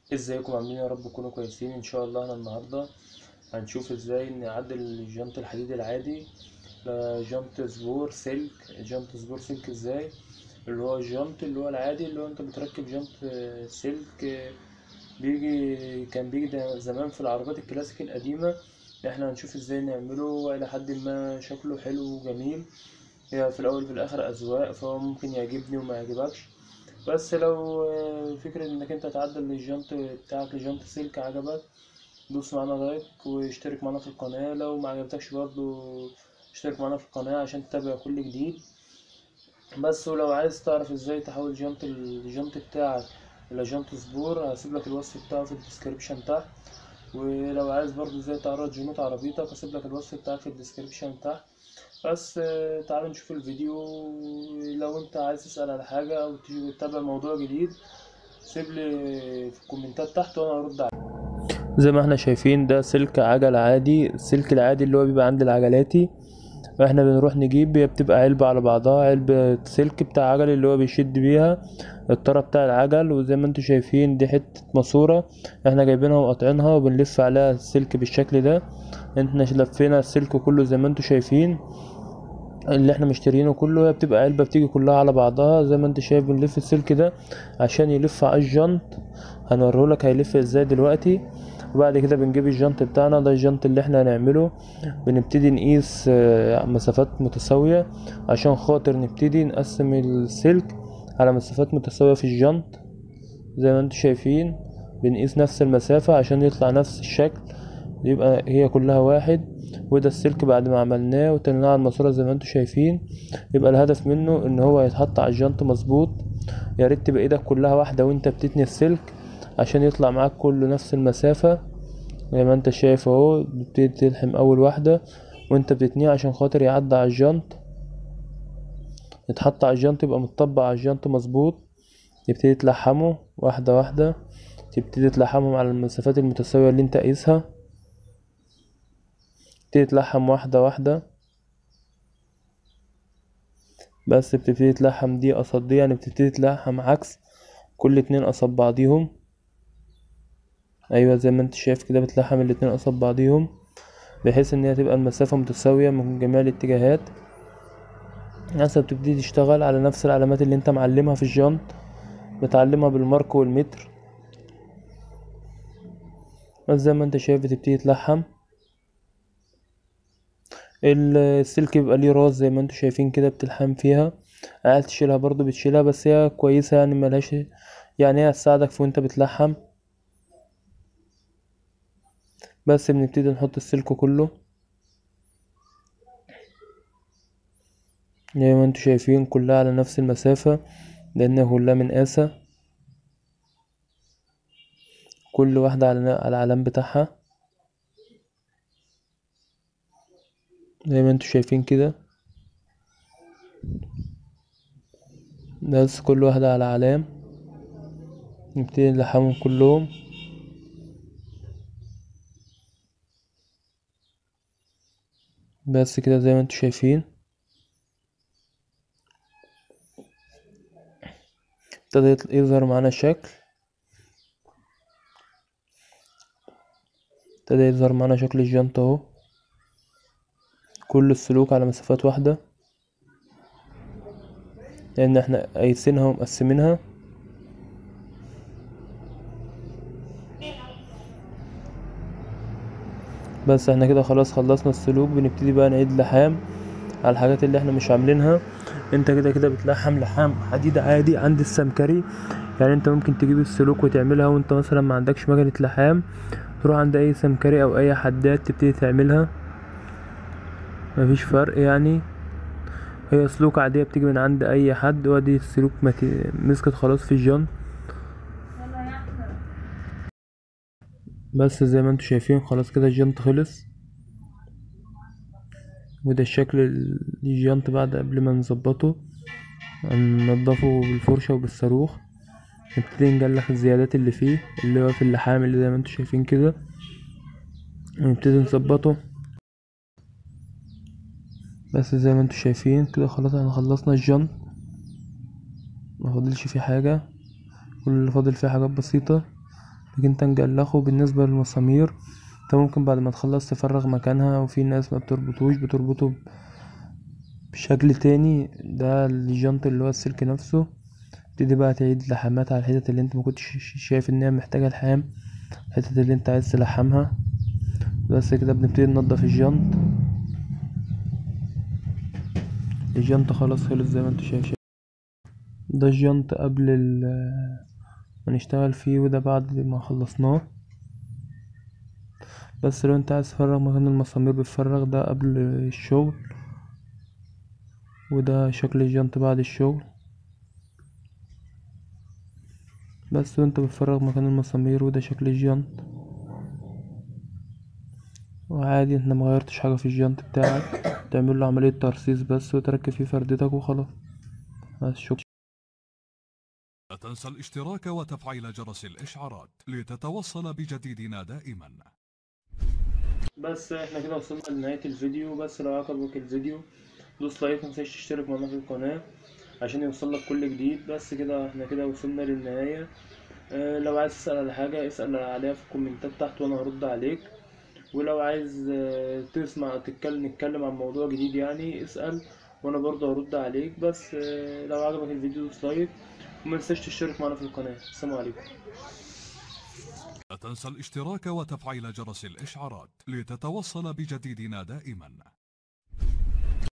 ازيكم عاملين يا رب تكونوا كويسين ان شاء الله انا النهارده هنشوف ازاي نعدل الجنط الحديد العادي لجنط سبور سلك جنط سبور سلك ازاي اللي هو الجنط اللي هو العادي اللي هو انت بتركب جنط آه، سلك آه، بيجي كان بيجي ده زمان في العربيات الكلاسيك القديمة احنا هنشوف ازاي نعمله الى حد ما شكله حلو وجميل هي في الاول وفي الاخر اذواق فهو ممكن يعجبني وما يعجبكش بس لو آه، فكرة انك انت تعدل الجنط بتاعك لجنط سلك عجبك دوس معانا لايك واشترك معانا في القناة لو ما عجبتكش برضو اشترك معانا في القناة عشان تتابع كل جديد بس ولو عايز تعرف ازاي تحول جنط الجنط بتاعك الى جنط سبور هسيب لك الوصف بتاعه في الديسكريبشن تحت ولو عايز برضو ازاي تعرض جنوط عربيتك هسيب لك الوصف بتاعه في الديسكريبشن تحت بس آه، تعالوا نشوف الفيديو لو انت عايز تسأل على حاجة او تيجي تتابع موضوع جديد سيب لي في الكومنتات تحت وانا هرد عليك زي ما احنا شايفين ده سلك عجل عادي السلك العادي اللي هو بيبقى عند العجلاتي احنا بنروح نجيب هي بتبقى علبة على بعضها علبة سلك بتاع عجل اللي هو بيشد بيها الطرة بتاع العجل وزي ما انتوا شايفين دي حتة ماسورة احنا جايبينها وقاطعينها وبنلف عليها السلك بالشكل ده احنا لفينا السلك كله زي ما انتوا شايفين اللي احنا مشترينه كله هي بتبقى علبة بتيجي كلها على بعضها زي ما انت شايف بنلف السلك ده عشان يلف على الجنط هنوريهولك هيلف ازاي دلوقتي وبعد كده بنجيب الجنط بتاعنا ده الجنط اللي احنا هنعمله بنبتدي نقيس آه، مسافات متساوية عشان خاطر نبتدي نقسم السلك على مسافات متساوية في الجنط زي ما انتوا شايفين بنقيس نفس المسافة عشان يطلع نفس الشكل يبقى هي كلها واحد وده السلك بعد ما عملناه وتنيناه على الماسورة زي ما انتوا شايفين يبقى الهدف منه ان هو يتحط على الجنط مظبوط يا ريت تبقى ايدك كلها واحدة وانت بتتني السلك عشان يطلع معاك كله نفس المسافة زي ما انت شايف اهو بتبتدي تلحم اول واحدة وانت بتتنيه عشان خاطر يعدي على الجنط يتحط على الجنط يبقى متطبق على الجنط مظبوط تبتدي تلحمه واحدة واحدة تبتدي تلحمهم على المسافات المتساوية اللي انت قايسها تبتدي تلحم واحدة واحدة بس بتبتدي تلحم دي قصاد دي يعني بتبتدي تلحم عكس كل اتنين قصاد بعضيهم ايوه زي ما انت شايف كده بتلحم الاتنين قصاد بعضيهم بحيث ان هي تبقى المسافة متساوية من جميع الاتجاهات هسه بتبتدي تشتغل على نفس العلامات اللي انت معلمها في الجنط بتعلمها بالمارك والمتر بس زي ما انت شايف بتبتدي تلحم ال- السلك بيبقى ليه راس زي ما انتوا شايفين كده بتلحم فيها عايز تشيلها برضو بتشيلها بس هي كويسة يعني ملهاش يعني هي هتساعدك في وانت بتلحم بس بنبتدي نحط السلك كله زي ما انتوا شايفين كلها على نفس المسافة لأنها كلها من قاسة كل واحدة على على العلام بتاعها زي ما انتوا شايفين كده بس كل واحدة على علام نبتدي نلحمهم كلهم بس كده زي ما انتوا شايفين ابتدى يطل- يظهر معانا شكل ابتدى يظهر معانا شكل الجنطة اهو كل السلوك على مسافات واحدة لأن احنا قايسينها ومقسمينها بس احنا كده خلاص خلصنا السلوك بنبتدي بقى نعيد لحام على الحاجات اللي احنا مش عاملينها انت كده كده بتلحم لحام حديد عادي عند السمكري يعني انت ممكن تجيب السلوك وتعملها وانت مثلا ما عندكش مكنة لحام تروح عند اي سمكري او اي حداد تبتدي تعملها مفيش فرق يعني هي سلوك عادية بتيجي من عند اي حد وادي السلوك مت- مسكت خلاص في الجن بس زي ما انتوا شايفين خلاص كده الجنط خلص وده الشكل ال- الجنط بعد قبل ما نظبطه ننضفه بالفرشة وبالصاروخ نبتدي نجلخ الزيادات اللي فيه اللي هو في اللحام اللي زي ما انتوا شايفين كده ونبتدي نظبطه بس زي ما انتوا شايفين كده خلاص احنا خلصنا الجنط ما فاضلش فيه حاجة كل اللي فاضل فيه حاجات بسيطة لكن انت نجلخه بالنسبة للمسامير انت ممكن بعد ما تخلص تفرغ مكانها وفي ناس ما بتربطوش بتربطه ب- بشكل تاني ده الجنط اللي هو السلك نفسه تبتدي بقى تعيد لحامات على الحتت اللي انت مكنتش ش- شايف ان هي محتاجة لحام الحتت اللي انت عايز تلحمها بس كده بنبتدي ننضف الجنط الجنط خلاص خلص زي ما انت شايف ده الجنط قبل ال ما نشتغل فيه وده بعد ما خلصناه بس لو انت عايز تفرغ مكان المسامير بتفرغ ده قبل الشغل وده شكل الجنط بعد الشغل بس وانت بتفرغ مكان المسامير وده شكل الجنط وعادي انت مغيرتش حاجة في الجنط بتاعك تعمل له عملية ترصيص بس وتركب فيه فردتك وخلاص بس شكرا لا تنسى الاشتراك وتفعيل جرس الإشعارات لتتوصل بجديدنا دائما بس احنا كده وصلنا لنهاية الفيديو بس لو عجبك الفيديو دوس لايك متنساش تشترك معانا في القناة عشان يوصلك كل جديد بس كده احنا كده وصلنا للنهاية اه لو عايز تسأل على حاجة اسأل عليها في الكومنتات تحت وانا هرد عليك ولو عايز اه تسمع تتكلم نتكلم عن موضوع جديد يعني اسأل وانا برضه هرد عليك بس اه لو عجبك الفيديو دوس لايك ومتنساش تشترك معانا في القناة السلام عليكم لا تنسى الاشتراك وتفعيل جرس الإشعارات لتتوصل بجديدنا دائما